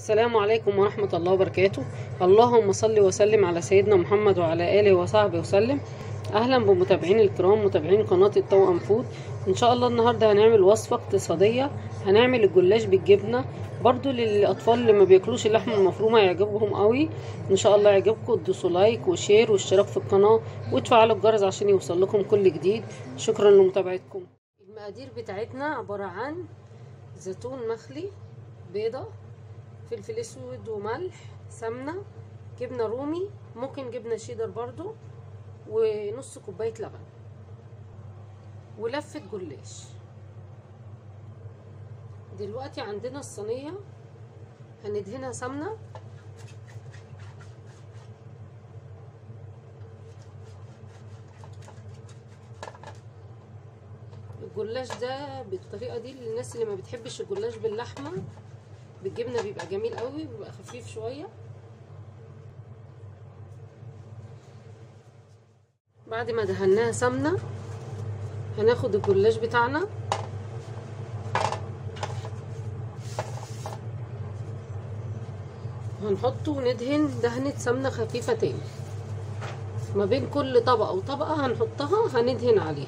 السلام عليكم ورحمة الله وبركاته اللهم صل وسلم على سيدنا محمد وعلى آله وصحبه وسلم أهلا بمتابعين الكرام متابعين قناة التوأم فود إن شاء الله النهاردة هنعمل وصفة اقتصادية هنعمل الجلاش بالجبنة برضو للأطفال اللي ما بياكلوش اللحمة المفرومة يعجبهم قوي إن شاء الله يعجبكم ادوسوا لايك وشير واشتراك في القناة وتفعلوا الجرس عشان يوصل لكم كل جديد شكرا لمتابعتكم المقادير بتاعتنا عبارة عن زيتون مخلي بيضة فلفل اسود وملح سمنة جبنة رومي ممكن جبنة شيدر برضو ونص كوباية لبن ولفة جلاش دلوقتي عندنا الصينية هندهنها سمنة الجلاش ده بالطريقة دي للناس اللي ما بتحبش الجلاش باللحمة بالجبنه بيبقى جميل قوي بيبقى خفيف شويه بعد ما دهناها سمنه هناخد الجلاش بتاعنا هنحطه وندهن دهنة سمنة خفيفة تاني ما بين كل طبقة وطبقة هنحطها هندهن عليها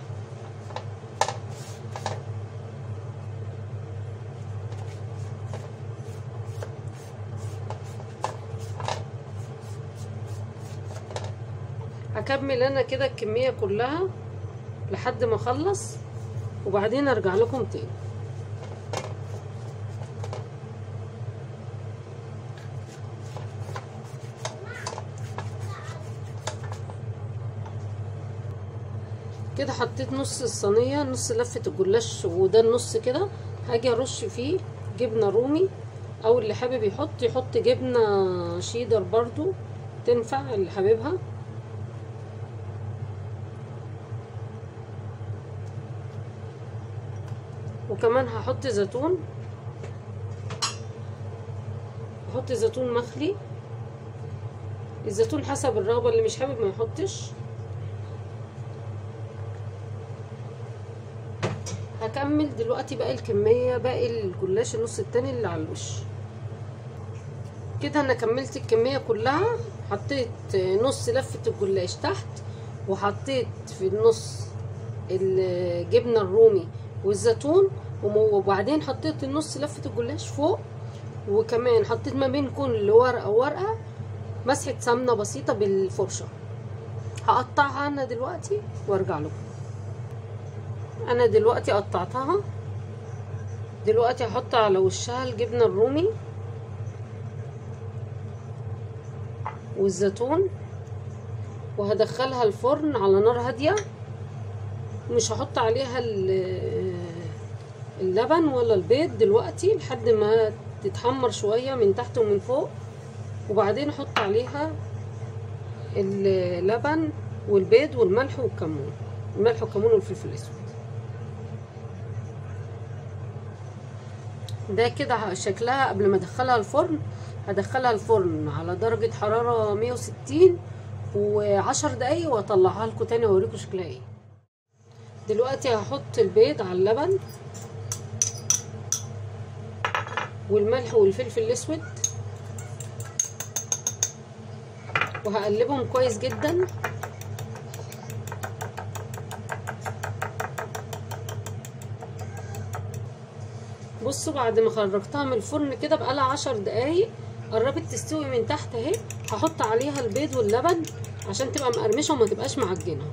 هكمل انا كده الكميه كلها لحد ما اخلص وبعدين ارجع لكم تاني كده حطيت نص الصينيه نص لفه الجلاش وده النص كده هاجي ارش فيه جبنه رومي او اللي حابب يحط يحط جبنه شيدر برضو تنفع اللي حاببها وكمان هحط زيتون هحط زيتون مخلي الزيتون حسب الرغبه اللي مش حابب ما يحطش هكمل دلوقتي باقي الكميه باقي الجلاش النص التاني اللي على الوش كده انا كملت الكميه كلها حطيت نص لفه الجلاش تحت وحطيت في النص الجبنه الرومي والزيتون وبعدين حطيت النص لفه الجلاش فوق وكمان حطيت ما بين كل ورقه وورقه مسحه سمنه بسيطه بالفرشه هقطعها انا دلوقتي وارجع لكم انا دلوقتي قطعتها دلوقتي هحط على وشها الجبنه الرومي والزيتون وهدخلها الفرن على نار هاديه مش هحط عليها اللبن ولا البيض دلوقتي لحد ما تتحمر شويه من تحت ومن فوق وبعدين احط عليها اللبن والبيض والملح والكمون الملح والكمون والفلفل الاسود ده كده شكلها قبل ما ادخلها الفرن هدخلها الفرن على درجه حراره 160 وعشر دقايق واطلعها لكم تاني واوريكم شكلها ايه دلوقتي هحط البيض على اللبن والملح والفلفل الاسود وهقلبهم كويس جدا بصوا بعد ما خرجتها من الفرن كده بقالها عشر دقايق قربت تستوي من تحت اهي هحط عليها البيض واللبن عشان تبقى مقرمشه وما تبقاش معجنه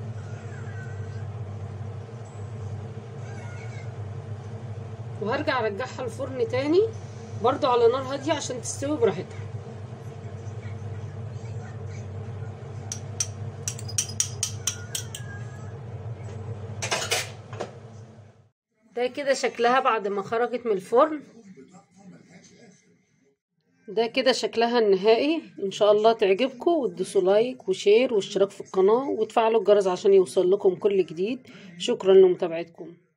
وهرجع ارجعها الفرن تاني برضو على نار هاديه عشان تستوي براحتها ده كده شكلها بعد ما خرجت من الفرن ده كده شكلها النهائي ان شاء الله تعجبكم وتدوسوا لايك وشير واشتراك في القناه وتفعلوا الجرس عشان يوصل لكم كل جديد شكرا لمتابعتكم